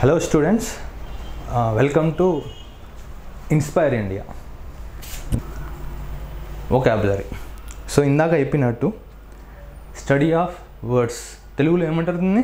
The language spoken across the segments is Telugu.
hello students welcome to Inspire India vocabulary so ఇందాక చెప్పినట్టు స్టడీ ఆఫ్ వర్డ్స్ తెలుగులో ఏమంటారు దీన్ని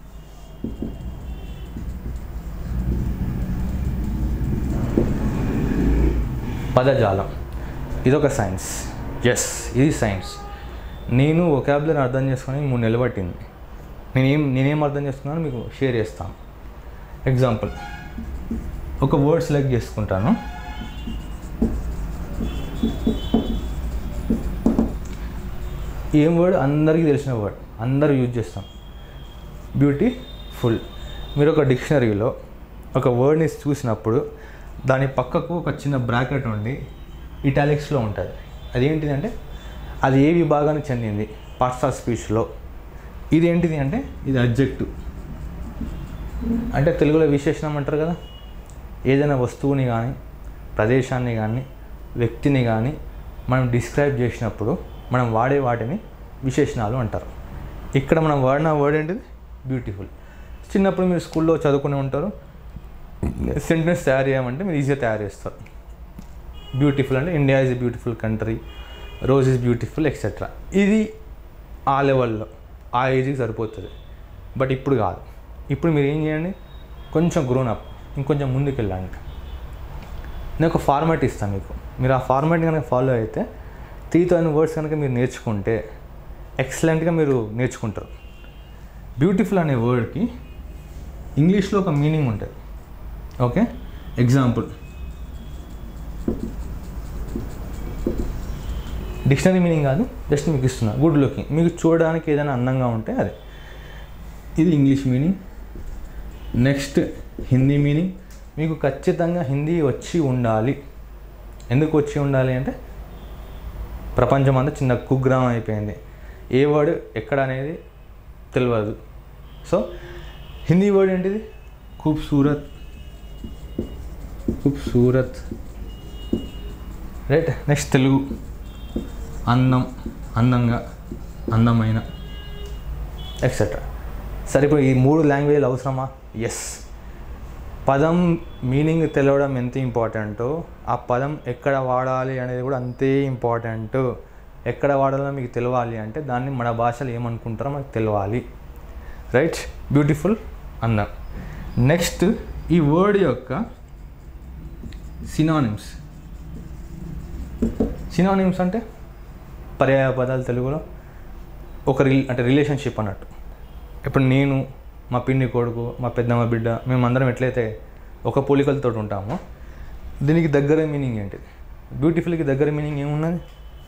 పదజాలం ఇదొక సైన్స్ ఎస్ ఇది సైన్స్ నేను ఒకాబులరీ అర్థం చేసుకొని మూడు నెలలు పట్టింది నేనేం నేనేం అర్థం చేసుకున్నానో మీకు షేర్ చేస్తాను ఎగ్జాంపుల్ ఒక వర్డ్ సెలెక్ట్ చేసుకుంటాను ఏం వర్డ్ అందరికీ తెలిసిన వర్డ్ అందరూ యూజ్ చేస్తాం బ్యూటిఫుల్ మీరు ఒక డిక్షనరీలో ఒక వర్డ్ని చూసినప్పుడు దాని పక్కకు ఒక చిన్న బ్రాకెట్ ఉండి ఇటాలిక్స్లో ఉంటుంది అదేంటిది అంటే అది ఏ విభాగానికి చెందింది పార్ట్స్ ఆఫ్ స్పీచ్లో ఇది ఏంటిది అంటే ఇది అబ్జెక్టివ్ అంటే తెలుగులో విశేషణం అంటారు కదా ఏదైనా వస్తువుని కానీ ప్రదేశాన్ని కానీ వ్యక్తిని కానీ మనం డిస్క్రైబ్ చేసినప్పుడు మనం వాడే వాటిని విశేషణాలు అంటారు ఇక్కడ మనం వాడిన వర్డ్ ఏంటిది బ్యూటిఫుల్ చిన్నప్పుడు మీరు స్కూల్లో చదువుకుని ఉంటారు సెంటెన్స్ తయారు చేయమంటే మీరు ఈజీగా తయారు చేస్తారు బ్యూటిఫుల్ అంటే India is a beautiful country rose is beautiful etcetera ఇది ఆ లెవెల్లో ఆ ఏజ్కి సరిపోతుంది బట్ ఇప్పుడు కాదు ఇప్పుడు మీరు ఏం చేయండి కొంచెం గ్రోన్ అప్ ఇంకొంచెం ముందుకు వెళ్ళండి నేను ఒక ఫార్మాట్ ఇస్తాను మీకు మీరు ఆ ఫార్మాట్ కనుక ఫాలో అయితే త్రీ థౌసండ్ వర్డ్స్ కనుక మీరు నేర్చుకుంటే ఎక్సలెంట్గా మీరు నేర్చుకుంటారు బ్యూటిఫుల్ అనే వర్డ్కి ఇంగ్లీష్లో ఒక మీనింగ్ ఉంటుంది ఓకే ఎగ్జాంపుల్ డిక్షనరీ మీనింగ్ కాదు జస్ట్ మీకు ఇస్తున్నా గుడ్ లుకింగ్ మీకు చూడడానికి ఏదైనా అందంగా ఉంటే అదే ఇది English meaning next Hindi meaning మీకు ఖచ్చితంగా హిందీ వచ్చి ఉండాలి ఎందుకు వచ్చి ఉండాలి అంటే ప్రపంచం అంతా చిన్న కుగ్రామం అయిపోయింది ఏ వర్డ్ ఎక్కడ అనేది తెలియదు సో హిందీ వర్డ్ ఏంటిది ఖూబ్సూరత్ ఖూబ్సూరత్ రైట్ నెక్స్ట్ తెలుగు అందం అందంగా అందమైన ఎక్సెట్రా సరే ఇప్పుడు ఈ మూడు లాంగ్వేజ్లు అవసరమా ఎస్ పదం మీనింగ్ తెలవడం ఎంత ఇంపార్టెంటో ఆ పదం ఎక్కడ వాడాలి అనేది కూడా అంతే ఇంపార్టెంట్ ఎక్కడ వాడాలో మీకు తెలియాలి అంటే దాన్ని మన భాషలో ఏమనుకుంటారో మనకు తెలియాలి రైట్ బ్యూటిఫుల్ అందం నెక్స్ట్ ఈ వర్డ్ యొక్క సినానిమ్స్ సినానిమ్స్ అంటే పర్యాయ పదాలు తెలుగులో ఒక రిల్ అంటే రిలేషన్షిప్ అన్నట్టు ఇప్పుడు నేను మా పిన్ని కొడుకు మా పెద్దమ్మ బిడ్డ మేమందరం ఎట్లయితే ఒక పోలికలతో ఉంటామో దీనికి దగ్గర మీనింగ్ ఏంటిది బ్యూటిఫుల్కి దగ్గర మీనింగ్ ఏమున్నది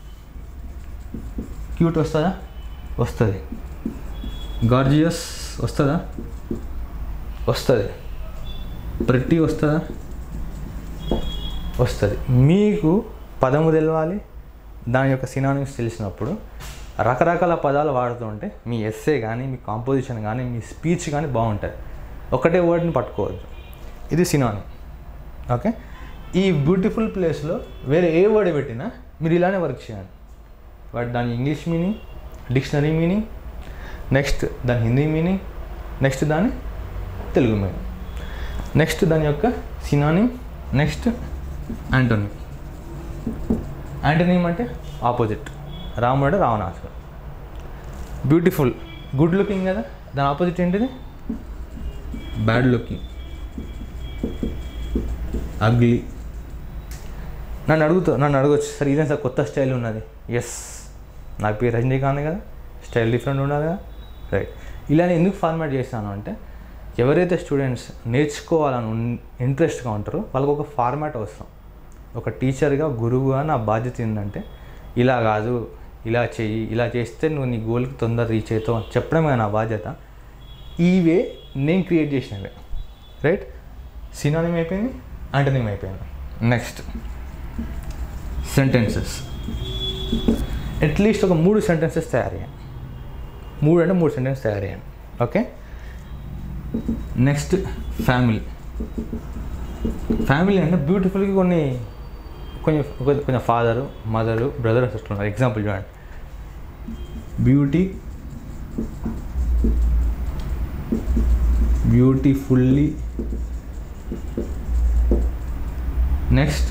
క్యూట్ వస్తుందా వస్తుంది గార్జియస్ వస్తుందా వస్తుంది ప్రిట్టి వస్తుందా వస్తుంది మీకు పదము తెలవాలి దాని యొక్క సినానిమ్స్ తెలిసినప్పుడు రకరకాల పదాలు వాడుతుంటే మీ ఎస్సే కానీ మీ కాంపోజిషన్ కానీ మీ స్పీచ్ కానీ బాగుంటుంది ఒకటే వర్డ్ని పట్టుకోవద్దు ఇది సినానిమ్ ఓకే ఈ బ్యూటిఫుల్ ప్లేస్లో వేరే ఏ వర్డ్ పెట్టినా మీరు ఇలానే వర్క్ చేయండి బట్ దాని English meaning dictionary meaning next దాని హిందీ మీనింగ్ నెక్స్ట్ దాని తెలుగు మీనింగ్ నెక్స్ట్ దాని యొక్క సినానిమ్ నెక్స్ట్ యాంటోనిమ్ యాంటోనిమ్ అంటే ఆపోజిట్ రాముడు రావణాసుడు బ్యూటిఫుల్ గుడ్ లుకింగ్ కదా దాని ఆపోజిట్ ఏంటిది బ్యాడ్ లుకింగ్ అగ్లీ నన్ను అడుగుతా నన్ను అడగచ్చు సార్ ఇదే సార్ కొత్త స్టైల్ ఉన్నది ఎస్ నా పేరు రజనీకాంత్ కదా స్టైల్ డిఫరెంట్ ఉండాలి కదా రైట్ ఇలా నేను ఎందుకు ఫార్మాట్ చేశాను అంటే ఎవరైతే స్టూడెంట్స్ నేర్చుకోవాలని ఇంట్రెస్ట్గా ఉంటారో వాళ్ళకి ఒక ఫార్మాట్ అవసరం ఒక టీచర్గా గురువుగా నా బాధ్యత ఏంటంటే ఇలా కాదు ఇలా చెయ్యి ఇలా చేస్తే నువ్వు నీ గోల్కి తొందర రీచ్ అవుతావు అని చెప్పడమే నా బాధ్యత ఈ వే నేను క్రియేట్ చేసినవే రైట్ సినానిమ్ అయిపోయింది అంటనిమ్ అయిపోయింది నెక్స్ట్ సెంటెన్సెస్ అట్లీస్ట్ ఒక మూడు సెంటెన్సెస్ తయారయ్యాను మూడు అంటే మూడు సెంటెన్స్ తయారయ్యాను ఓకే నెక్స్ట్ ఫ్యామిలీ ఫ్యామిలీ అంటే బ్యూటిఫుల్గా కొన్ని కొంచెం కొంచెం ఫాదరు మదరు బ్రదర్ సిస్టర్ ఉన్నారు ఎగ్జాంపుల్ చూడండి beauty beautifully next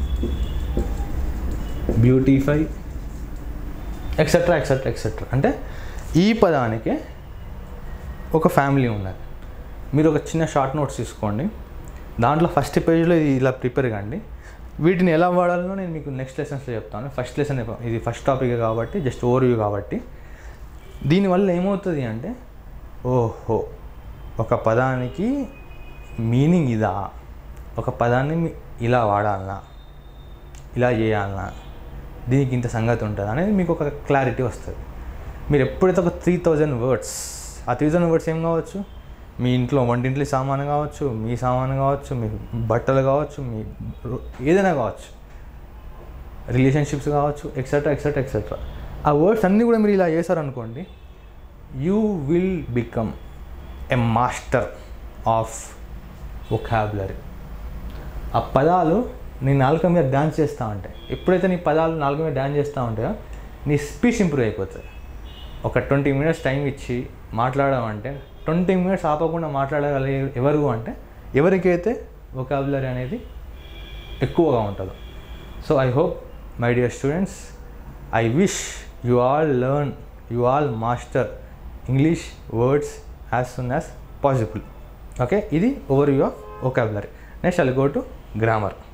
beautify etcetera etcetera etcetera అంటే ఈ పదానికి ఒక ఫ్యామిలీ ఉన్నది మీరు ఒక చిన్న షార్ట్ నోట్స్ తీసుకోండి దాంట్లో ఫస్ట్ పేజ్లో ఇది ఇలా ప్రిపేర్ కండి వీటిని ఎలా వాడాలో నేను మీకు నెక్స్ట్ లెసన్స్లో చెప్తాను ఫస్ట్ లెసన్ ఇది ఫస్ట్ టాపిక్ కాబట్టి జస్ట్ ఓవర్ వ్యూ కాబట్టి దీనివల్ల ఏమవుతుంది అంటే ఓహో ఒక పదానికి మీనింగ్ ఇదా ఒక పదాన్ని మీ- ఇలా వాడాలనా ఇలా చేయాలనా దీనికి ఇంత సంగతి ఉంటుంది అనేది మీకు ఒక క్లారిటీ వస్తుంది మీరు ఎప్పుడైతే ఒక త్రీ థౌజండ్ వర్డ్స్ ఆ త్రీ థౌజండ్ వర్డ్స్ ఏం కావచ్చు మీ ఇంట్లో వంటింట్లో సామాను కావచ్చు మీ సామాను కావచ్చు మీ బట్టలు కావచ్చు మీ రో- ఏదైనా కావచ్చు రిలేషన్షిప్స్ కావచ్చు ఎక్సెట్రా ఎక్సెట్రా ఎక్సెట్రా ఆ వర్డ్స్ అన్నీ కూడా మీరు ఇలా చేశారనుకోండి you will become a master of vocabulary ఆ పదాలు నీ నాలుక మీద డ్యాన్స్ చేస్తూ ఉంటాయి ఎప్పుడైతే నీ పదాలు నాలుక మీద డ్యాన్స్ చేస్తూ ఉంటాయో నీ స్పీచ్ ఇంప్రూవ్ అయిపోతుంది ఒక ట్వంటీ మినిట్స్ టైం ఇచ్చి మాట్లాడమంటే ట్వంటీ మినిట్స్ ఆపకుండా మాట్లాడగలిగే ఎవరు అంటే ఎవరికైతే వొకాబులరీ అనేది ఎక్కువగా ఉంటుందో so I hope my dear students I wish you all learn you all master English words as soon as possible okay ఇది overview of vocabulary next I'll go to grammar